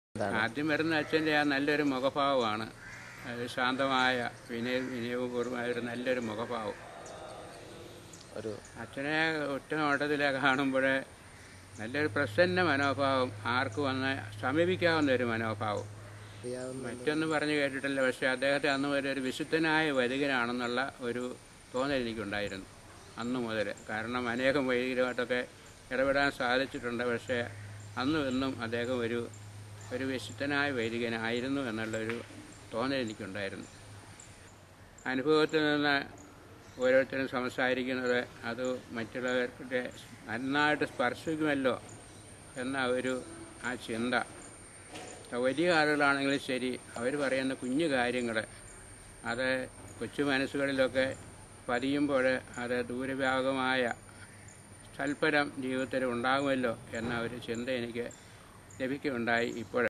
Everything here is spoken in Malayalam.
എന്താണ് ആദ്യം വരുന്ന അച്ഛൻ്റെ ആ നല്ലൊരു മുഖഭാവമാണ് അത് ശാന്തമായ വിനയ വിനയപൂർവമായ ഒരു നല്ലൊരു മുഖഭാവം ഒരു അച്ഛനെ ഒറ്റ നോട്ടത്തിലെ കാണുമ്പോഴേ നല്ലൊരു പ്രസന്ന മനോഭാവം ആർക്ക് വന്ന് സമീപിക്കാവുന്ന ഒരു മനോഭാവം അറിയാവുന്ന മറ്റൊന്നും പറഞ്ഞു കേട്ടിട്ടില്ല പക്ഷേ അദ്ദേഹത്തെ അന്ന് വരെ ഒരു വിശുദ്ധനായ വൈദികനാണെന്നുള്ള ഒരു തോന്നൽ എനിക്കുണ്ടായിരുന്നു അന്ന് മുതൽ കാരണം അനേകം വൈദികരുമായിട്ടൊക്കെ ഇടപെടാൻ സാധിച്ചിട്ടുണ്ട് പക്ഷേ അന്നും എന്നും അദ്ദേഹം ഒരു ഒരു വിശുദ്ധനായ വൈദികനായിരുന്നു എന്നുള്ളൊരു തോന്നൽ എനിക്കുണ്ടായിരുന്നു അനുഭവത്തിൽ നിന്ന് ഓരോരുത്തരും സംസാരിക്കുന്നത് അത് മറ്റുള്ളവരുടെ നന്നായിട്ട് സ്പർശിക്കുമല്ലോ എന്ന ഒരു ആ ചിന്ത വലിയ ആളുകളാണെങ്കിലും ശരി അവർ പറയുന്ന കുഞ്ഞു കാര്യങ്ങൾ അത് കൊച്ചു മനസ്സുകളിലൊക്കെ പതിയുമ്പോൾ അത് ദൂരവ്യാപകമായ തൽപരം ജീവിതത്തിൽ ഉണ്ടാകുമല്ലോ എന്ന ഒരു ചിന്ത എനിക്ക് ലഭിക്കുകയുണ്ടായി ഇപ്പോൾ